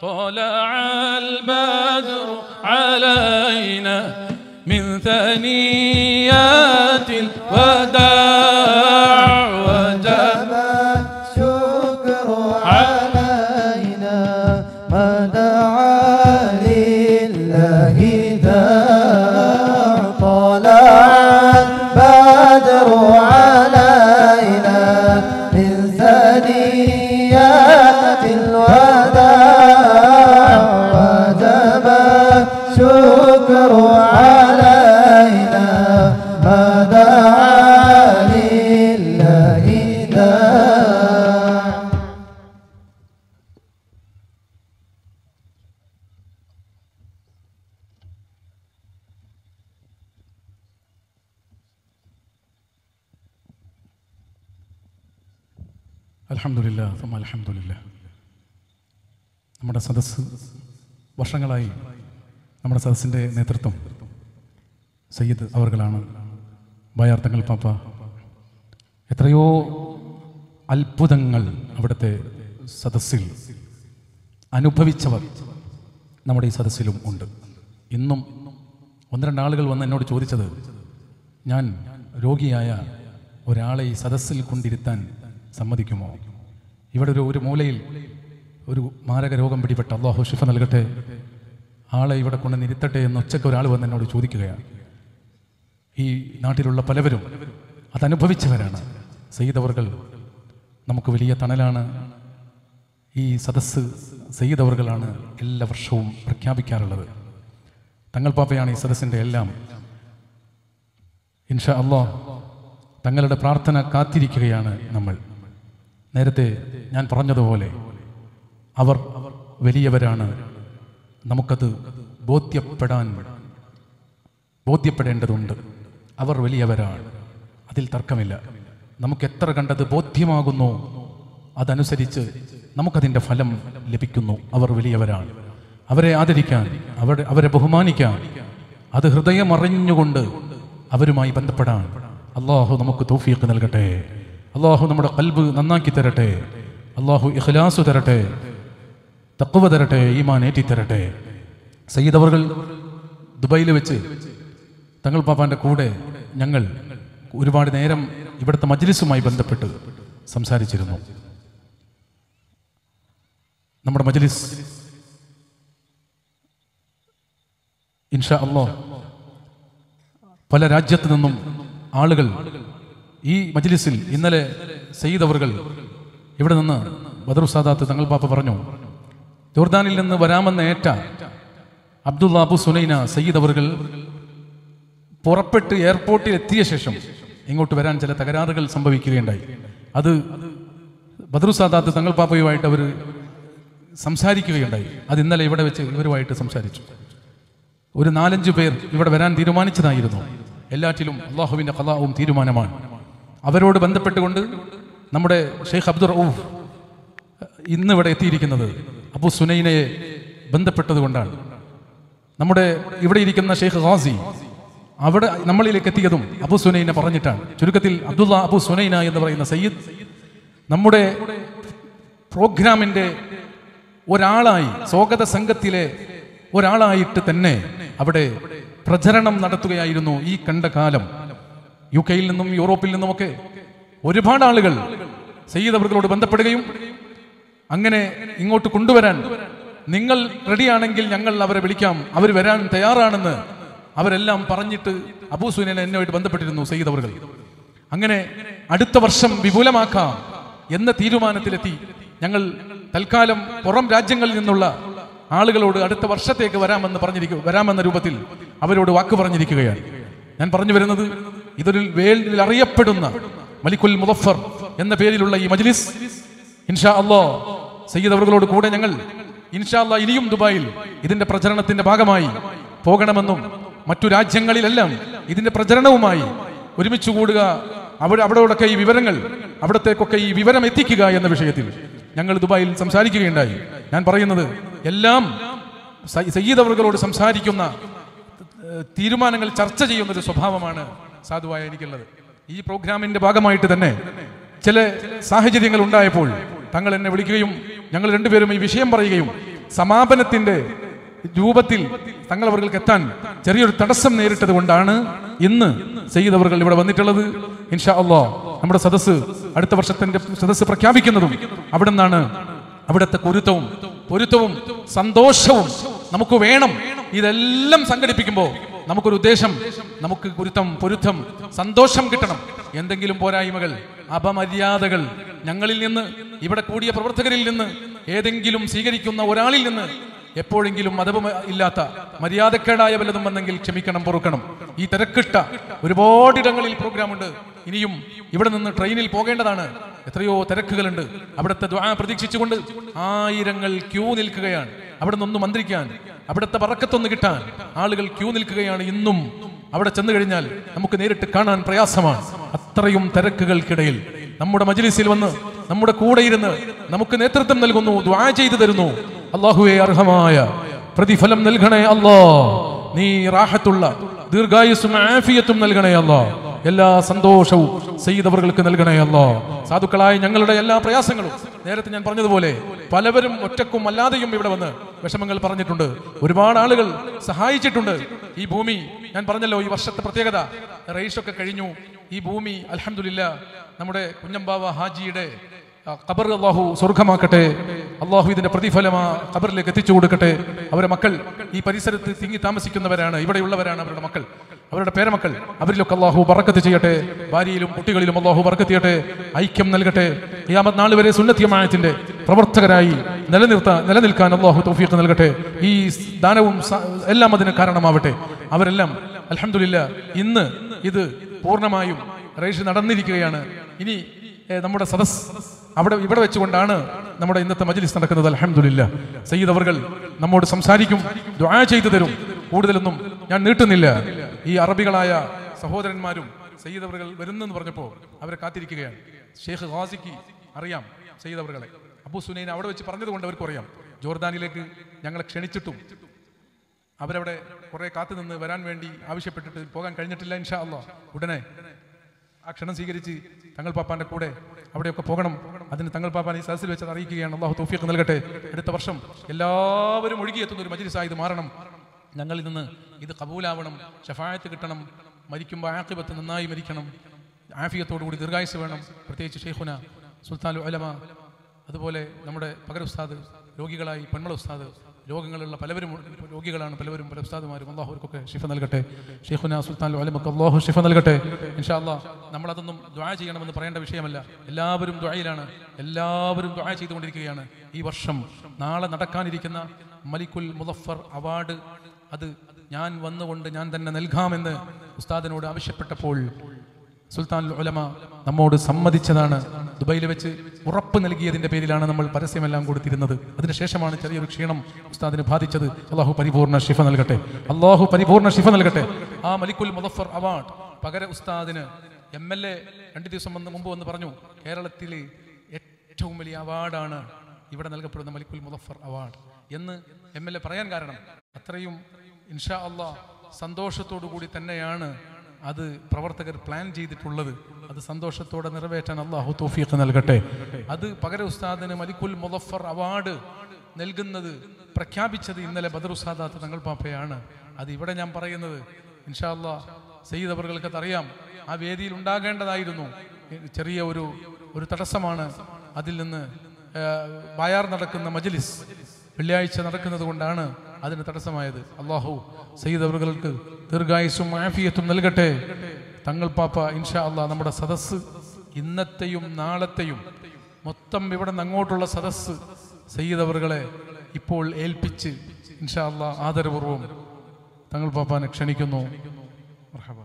طلع البدر علينا من ثنيات الوداع وجب الشكر علينا ما دعا لله داع طلع البدر علينا من ثنيات الوداع وجب الشكر علينا ما دعا لله داع അലഹമില്ല അലഹമില്ല നമ്മുടെ സദസ്സ് വർഷങ്ങളായി നമ്മുടെ സദസ്സിൻ്റെ നേതൃത്വം സയ്യിദ് അവർകളാണ് ബയാർത്തങ്ങൾ പാപ്പ എത്രയോ അത്ഭുതങ്ങൾ അവിടുത്തെ സദസ്സിൽ അനുഭവിച്ചവർ നമ്മുടെ ഈ സദസ്സിലും ഉണ്ട് ഇന്നും ഒന്ന് രണ്ടാളുകൾ വന്ന് എന്നോട് ചോദിച്ചത് ഞാൻ രോഗിയായ ഒരാളെ ഈ സദസ്സിൽ കൊണ്ടിരുത്താൻ സമ്മതിക്കുമോ ഇവിടെ ഒരു ഒരു മൂലയിൽ ഒരു മാരക രോഗം പിടിപെട്ട അള്ളാഹു ഷിഫ നൽകട്ടെ ആളെ ഇവിടെ കൊണ്ട് നിരുത്തട്ടെ എന്ന് ഉച്ചക്ക് ഒരാൾ വന്ന് എന്നോട് ചോദിക്കുകയാണ് ഈ നാട്ടിലുള്ള പലവരും അതനുഭവിച്ചവരാണ് സയ്യിദ് അവർകൾ നമുക്ക് വലിയ തണലാണ് ഈ സദസ്സ് സയ്യിദ് അവർകളാണ് എല്ലാ വർഷവും പ്രഖ്യാപിക്കാറുള്ളത് തങ്ങൾ പാപ്പയാണ് ഈ സദസ്സിൻ്റെ എല്ലാം ഇൻഷാ അള്ളാ തങ്ങളുടെ പ്രാർത്ഥന കാത്തിരിക്കുകയാണ് നമ്മൾ നേരത്തെ ഞാൻ പറഞ്ഞതുപോലെ അവർ വലിയവരാണ് നമുക്കത് ബോധ്യപ്പെടാൻ ബോധ്യപ്പെടേണ്ടതുണ്ട് അവർ വലിയവരാണ് അതിൽ തർക്കമില്ല നമുക്ക് എത്ര കണ്ടത് ബോധ്യമാകുന്നു അതനുസരിച്ച് നമുക്കതിൻ്റെ ഫലം ലഭിക്കുന്നു അവർ വലിയവരാണ് അവരെ ആദരിക്കാൻ അവരെ അവരെ ബഹുമാനിക്കാൻ അത് ഹൃദയം അറിഞ്ഞുകൊണ്ട് അവരുമായി ബന്ധപ്പെടാൻ അള്ളാഹു നമുക്ക് തൗഫീഖ് നൽകട്ടെ അള്ളാഹു നമ്മുടെ കൽബ് നന്നാക്കി തരട്ടെ അള്ളാഹു ഇഖ്ലാസ് തരട്ടെ തക്കുവ തരട്ടെ ഈമാൻ ഏറ്റി തരട്ടെ സയ്യിദ് അവർകൾ ദുബായിൽ വെച്ച് തങ്ങൾ പാപ്പാന്റെ കൂടെ ഞങ്ങൾ ഒരുപാട് നേരം ഇവിടുത്തെ മജ്ലിസുമായി ബന്ധപ്പെട്ട് സംസാരിച്ചിരുന്നു നമ്മുടെ മജ്ലിസ് ഇൻഷാ അള്ളാ പല രാജ്യത്തു നിന്നും ആളുകൾ ഈ മജ്ലിസിൽ ഇന്നലെ സയ്യിദ് അവർകൾ ഇവിടെ നിന്ന് ബദറു സാദാത്ത് തങ്ങൾ പാപ്പ പറഞ്ഞു ജോർദാനിൽ നിന്ന് വരാമെന്ന ഏറ്റ അബ്ദുള്ള അബു സുനൈന സയ്യിദ് അവർകൾ പുറപ്പെട്ട് എയർപോർട്ടിൽ എത്തിയ ശേഷം ഇങ്ങോട്ട് വരാൻ ചില തകരാറുകൾ സംഭവിക്കുകയുണ്ടായി അത് ബദറു സാദാത്ത് തങ്ങൾ പാപ്പയുമായിട്ട് അവർ സംസാരിക്കുകയുണ്ടായി അത് ഇന്നലെ ഇവിടെ വെച്ച് ഇവരുമായിട്ട് സംസാരിച്ചു ഒരു നാലഞ്ചു പേർ ഇവിടെ വരാൻ തീരുമാനിച്ചതായിരുന്നു എല്ലാറ്റിലും അള്ളാഹുവിന്റെ കലാവും തീരുമാനമാണ് അവരോട് ബന്ധപ്പെട്ടുകൊണ്ട് നമ്മുടെ ഷെയ്ഖ് അബ്ദുർ റഊഫ് ഇന്ന് ഇവിടെ എത്തിയിരിക്കുന്നത് അബു സുനൈനയെ ബന്ധപ്പെട്ടത് കൊണ്ടാണ് നമ്മുടെ ഇവിടെ ഇരിക്കുന്ന ഷെയ്ഖ് ഖാസി അവിടെ നമ്മളിലേക്ക് എത്തിയതും അബു സുനൈന പറഞ്ഞിട്ടാണ് ചുരുക്കത്തിൽ അബ്ദുള്ള അബു സുനൈന എന്ന് പറയുന്ന സയ്യിദ് നമ്മുടെ പ്രോഗ്രാമിന്റെ ഒരാളായി സ്വാഗത സംഘത്തിലെ ഒരാളായിട്ട് തന്നെ അവിടെ പ്രചരണം നടത്തുകയായിരുന്നു ഈ കണ്ട കാലം യു കെയിൽ നിന്നും യൂറോപ്പിൽ നിന്നുമൊക്കെ ഒരുപാട് ആളുകൾ സയ്യിദ് അവർകളോട് ബന്ധപ്പെടുകയും അങ്ങനെ ഇങ്ങോട്ട് കൊണ്ടുവരാൻ നിങ്ങൾ റെഡിയാണെങ്കിൽ ഞങ്ങൾ അവരെ വിളിക്കാം അവർ വരാൻ തയ്യാറാണെന്ന് അവരെല്ലാം പറഞ്ഞിട്ട് അബൂ സുനൈന എന്നുമായിട്ട് ബന്ധപ്പെട്ടിരുന്നു സയ്യിദ് അവർകൾ അങ്ങനെ അടുത്ത വർഷം വിപുലമാക്കാം എന്ന തീരുമാനത്തിലെത്തി ഞങ്ങൾ തൽക്കാലം പുറം രാജ്യങ്ങളിൽ നിന്നുള്ള ആളുകളോട് അടുത്ത വർഷത്തേക്ക് വരാമെന്ന് പറഞ്ഞിരിക്കും വരാമെന്ന രൂപത്തിൽ അവരോട് വാക്ക് പറഞ്ഞിരിക്കുകയാണ് ഞാൻ പറഞ്ഞു വരുന്നത് ഇതൊരു വേൾഡിൽ അറിയപ്പെടുന്ന മലിക്കുൽ മുദഫർ എന്ന പേരിലുള്ള ഈ മജ്ലിസ് ഇൻഷാ അള്ളാ സയ്യിദ് അവറുകളോട് കൂടെ ഞങ്ങൾ ഇൻഷാ അള്ളാ ഇനിയും ദുബായിൽ ഇതിന്റെ പ്രചരണത്തിന്റെ ഭാഗമായി പോകണമെന്നും മറ്റു രാജ്യങ്ങളിലെല്ലാം ഇതിന്റെ പ്രചരണവുമായി ഒരുമിച്ച് കൂടുക അവിടെ അവിടെയൊക്കെ ഈ വിവരങ്ങൾ അവിടത്തേക്കൊക്കെ ഈ വിവരം എത്തിക്കുക എന്ന വിഷയത്തിൽ ഞങ്ങൾ ദുബായിൽ സംസാരിക്കുകയുണ്ടായി ഞാൻ പറയുന്നത് എല്ലാം സ- സയ്യിദ് അവറുകളോട് സംസാരിക്കുന്ന ഏഹ്, തീരുമാനങ്ങൾ ചർച്ച ചെയ്യുന്ന ഒരു സ്വഭാവമാണ് സാധുവായ എനിക്കുള്ളത് ഈ പ്രോഗ്രാമിന്റെ ഭാഗമായിട്ട് തന്നെ ചില സാഹചര്യങ്ങൾ ഉണ്ടായപ്പോൾ തങ്ങൾ എന്നെ വിളിക്കുകയും ഞങ്ങൾ രണ്ടുപേരും ഈ വിഷയം പറയുകയും സമാപനത്തിന്റെ രൂപത്തിൽ തങ്ങൾ അവർക്ക് എത്താൻ ചെറിയൊരു തടസ്സം നേരിട്ടത് കൊണ്ടാണ് ഇന്ന് സയ്യിദ് അവർ ഇവിടെ വന്നിട്ടുള്ളത് ഇൻഷാ അള്ളാ നമ്മുടെ സദസ്സ് അടുത്ത വർഷത്തിന്റെ സദസ്സ് പ്രഖ്യാപിക്കുന്നതും അവിടെ നിന്നാണ് അവിടുത്തെ കുരുത്തവും പൊരുത്തവും സന്തോഷവും നമുക്ക് വേണം ഇതെല്ലാം സംഘടിപ്പിക്കുമ്പോൾ നമുക്കൊരു ഉദ്ദേശം നമുക്ക് കുരുത്തം പൊരുത്തം സന്തോഷം കിട്ടണം എന്തെങ്കിലും പോരായ്മകൾ അപമര്യാദകൾ ഞങ്ങളിൽ നിന്ന് ഇവിടെ കൂടിയ പ്രവർത്തകരിൽ നിന്ന് ഏതെങ്കിലും സ്വീകരിക്കുന്ന ഒരാളിൽ നിന്ന് എപ്പോഴെങ്കിലും മതവും ഇല്ലാത്ത മര്യാദക്കേടായ വല്ലതും വന്നെങ്കിൽ ക്ഷമിക്കണം പൊറുക്കണം ഈ തിരക്കിട്ട ഒരുപാട് ഇടങ്ങളിൽ പ്രോഗ്രാം ഉണ്ട് ഇനിയും ഇവിടെ നിന്ന് ട്രെയിനിൽ പോകേണ്ടതാണ് എത്രയോ തിരക്കുകളുണ്ട് അവിടുത്തെ ദ്വാ പ്രതീക്ഷിച്ചുകൊണ്ട് ആയിരങ്ങൾ ക്യൂ നിൽക്കുകയാണ് അവിടെ നിന്നൊന്ന് മന്ത്രിക്കാൻ അവിടുത്തെ പറക്കത്തൊന്ന് കിട്ടാൻ ആളുകൾ ക്യൂ നിൽക്കുകയാണ് ഇന്നും അവിടെ ചെന്ന് കഴിഞ്ഞാൽ നമുക്ക് നേരിട്ട് കാണാൻ പ്രയാസമാണ് അത്രയും തിരക്കുകൾക്കിടയിൽ നമ്മുടെ മജ്ലിസിൽ വന്ന് നമ്മുടെ കൂടെ ഇരുന്ന് നമുക്ക് നേതൃത്വം നൽകുന്നു ദ്വാ ചെയ്തു തരുന്നു അള്ളാഹുവെ അർഹമായ പ്രതിഫലം നൽകണേ അല്ലാ നീ റാഹത്തുള്ള ദീർഘായുസും ആഫിയത്തും നൽകണേ അല്ലാ എല്ലാ സന്തോഷവും ചെയ്തവർക്ക് നൽകണേ അല്ലാ സാധുക്കളായ ഞങ്ങളുടെ എല്ലാ പ്രയാസങ്ങളും നേരത്തെ ഞാൻ പറഞ്ഞതുപോലെ പലവരും ഒറ്റക്കും അല്ലാതെയും ഇവിടെ വന്ന് വിഷമങ്ങൾ പറഞ്ഞിട്ടുണ്ട് ഒരുപാട് ആളുകൾ സഹായിച്ചിട്ടുണ്ട് ഈ ഭൂമി ഞാൻ പറഞ്ഞല്ലോ ഈ വർഷത്തെ പ്രത്യേകത റേഷൊക്കെ കഴിഞ്ഞു ഈ ഭൂമി അൽഹംദുലില്ല നമ്മുടെ കുഞ്ഞമ്പാവ ഹാജിയുടെ ആ, ഖബർ അള്ളാഹു സ്വർഗമാക്കട്ടെ അള്ളാഹു ഇതിന്റെ പ്രതിഫലം ആ ഖബറിലേക്ക് എത്തിച്ചു കൊടുക്കട്ടെ അവരെ മക്കൾ ഈ പരിസരത്ത് തിങ്ങി താമസിക്കുന്നവരാണ് ഇവിടെയുള്ളവരാണ് അവരുടെ മക്കൾ അവരുടെ പേരമക്കൾ അവരിലൊക്കെ അള്ളാഹു ബറക്കത്ത് ചെയ്യട്ടെ ഭാര്യയിലും കുട്ടികളിലും അള്ളാഹു ബറക്കത്ത് ചെയ്യട്ടെ ഐക്യം നൽകട്ടെ യാമത് നാൾ വരെ സുന്നത്യമായത്തിന്റെ പ്രവർത്തകരായി നിലനിർത്താൻ നിലനിൽക്കാൻ അള്ളാഹു തൗഫീഖ് നൽകട്ടെ ഈ ദാനവും സ- എല്ലാം അതിന് കാരണമാവട്ടെ അവരെല്ലാം അൽഹംദുലില്ല ഇന്ന് ഇത് പൂർണ്ണമായും റേഷ് നടന്നിരിക്കുകയാണ് ഇനി ഏ, നമ്മുടെ സദസ് അവിടെ ഇവിടെ വെച്ചുകൊണ്ടാണ് നമ്മുടെ ഇന്നത്തെ മജ്ലിസ് നടക്കുന്നത് അലഹമില്ല സയ്യിദ് അവർകൾ നമ്മോട് സംസാരിക്കും ദുആ ചെയ്തു തരും കൂടുതലൊന്നും ഞാൻ നീട്ടുന്നില്ല ഈ അറബികളായ സഹോദരന്മാരും സയ്യിദ് അവർകൾ വരുന്നെന്ന് പറഞ്ഞപ്പോൾ അവരെ കാത്തിരിക്കുകയാണ് ഷെയ്ഖ് ഖാസിക്ക് അറിയാം സയ്യിദ് അവർകളെ അബു സുനൈൻ അവിടെ വെച്ച് പറഞ്ഞതുകൊണ്ട് അവർക്ക് അറിയാം ജോർദാനിലേക്ക് ഞങ്ങളെ ക്ഷണിച്ചിട്ടും അവരവിടെ കുറെ കാത്തു നിന്ന് വരാൻ വേണ്ടി ആവശ്യപ്പെട്ടിട്ട് പോകാൻ കഴിഞ്ഞിട്ടില്ല ഇൻഷാ അള്ളാ ഉടനെ ആ ക്ഷണം സ്വീകരിച്ച് തങ്ങൾ പാപ്പാന്റെ കൂടെ അവിടെയൊക്കെ പോകണം അതിന് തങ്ങൾ പാപ്പാൻ ഈ സദസ്സിൽ വെച്ചത് അറിയിക്കുകയാണ് അള്ളാഹു തൗഫീഖ് നൽകട്ടെ അടുത്ത വർഷം എല്ലാവരും ഒഴുകിയെത്തുന്ന ഒരു മജ്ലിസായി ഇത് മാറണം ഞങ്ങളിൽ നിന്ന് ഇത് കബൂലാവണം ഷഫായത്ത് കിട്ടണം മരിക്കുമ്പോൾ ആക്കിബത്ത് നന്നായി മരിക്കണം ആഫിയത്തോടു കൂടി ദീർഘായുസ് വേണം പ്രത്യേകിച്ച് ഷെയ്ഖുന സുൽത്താൻ ഉലമ അതുപോലെ നമ്മുടെ പകര ഉസ്താദ് രോഗികളായി പെൺമള ഉസ്താദ് രോഗങ്ങളുള്ള പലവരും രോഗികളാണ് പലവരും പല ഉസ്താദുമാരും അള്ളാഹുവർക്കൊക്കെ ഷിഫ നൽകട്ടെ ഷെയ്ഖുന സുൽത്താൻ അലമക്ക് അള്ളാഹു ഷിഫ നൽകട്ടെ ഇൻഷാ അള്ളാഹ് നമ്മളതൊന്നും ദ്വാ ചെയ്യണമെന്ന് പറയേണ്ട വിഷയമല്ല എല്ലാവരും ദ്വായിലാണ് എല്ലാവരും ദ്വാ ചെയ്തുകൊണ്ടിരിക്കുകയാണ് ഈ വർഷം നാളെ നടക്കാനിരിക്കുന്ന മലിക്കുൽ മുദഫർ അവാർഡ് അത് ഞാൻ വന്നുകൊണ്ട് ഞാൻ തന്നെ നൽകാമെന്ന് ഉസ്താദിനോട് ആവശ്യപ്പെട്ടപ്പോൾ സുൽത്താൻ ഉലമ നമ്മോട് സമ്മതിച്ചതാണ് ദുബൈയിൽ വെച്ച് ഉറപ്പ് നൽകിയതിന്റെ പേരിലാണ് നമ്മൾ പരസ്യമെല്ലാം കൊടുത്തിരുന്നത് അതിനുശേഷമാണ് ചെറിയൊരു ക്ഷീണം ഉസ്താദിന് ബാധിച്ചത് അള്ളാഹു പരിപൂർണ ഷിഫ നൽകട്ടെ അള്ളാഹു പരിപൂർണ ഷിഫ നൽകട്ടെ ആ മലിക്കുൽ മുദഫർ അവാർഡ് പകര ഉസ്താദിന് എം എൽ എ രണ്ടു ദിവസം വന്ന് മുമ്പ് വന്ന് പറഞ്ഞു കേരളത്തിൽ ഏറ്റവും വലിയ അവാർഡാണ് ഇവിടെ നൽകപ്പെടുന്ന മലിക്കുൽ മുദഫർ അവാർഡ് എന്ന് എം എൽ എ പറയാൻ കാരണം അത്രയും ഇൻഷാ അള്ളാഹ് സന്തോഷത്തോടു കൂടി തന്നെയാണ് അത് പ്രവർത്തകർ പ്ലാൻ ചെയ്തിട്ടുള്ളത് അത് സന്തോഷത്തോടെ നിറവേറ്റാൻ അള്ളാഹു തൗഫീഖ് നൽകട്ടെ അത് പകര ഉസ്താദിന് മലിക്കുൽ മുദഫർ അവാർഡ് നൽകുന്നത് പ്രഖ്യാപിച്ചത് ഇന്നലെ ബദർ ഉസ്താദാത്ത് തങ്ങൾ പാപ്പയാണ് അത് ഇവിടെ ഞാൻ പറയുന്നത് ഇൻഷാ അള്ളാ സയ്യിദ് അവർക്ക് അറിയാം ആ വേദിയിൽ ഉണ്ടാകേണ്ടതായിരുന്നു ചെറിയ ഒരു ഒരു തടസ്സമാണ് അതിൽ നിന്ന് ആ, ബായാർ നടക്കുന്ന മജ്ലിസ് വെള്ളിയാഴ്ച നടക്കുന്നത് കൊണ്ടാണ് അതിന് തടസ്സമായത് അള്ളാഹു സയ്യിദ് അവറുകൾക്ക് ദീർഘായുസും ആഫിയത്തും നൽകട്ടെ തങ്ങൾ പാപ്പ ഇൻഷാ അള്ളാഹ് നമ്മുടെ സദസ്സ് ഇന്നത്തെയും നാളത്തെയും മൊത്തം ഇവിടെ നിന്ന് അങ്ങോട്ടുള്ള സദസ്സ് സയ്യിദ് അവറുകളെ ഇപ്പോൾ ഏൽപ്പിച്ച് ഇൻഷാ അള്ളാഹ് ആദരപൂർവ്വം തങ്ങൾ പാപ്പാനെ ക്ഷണിക്കുന്നു മർഹബ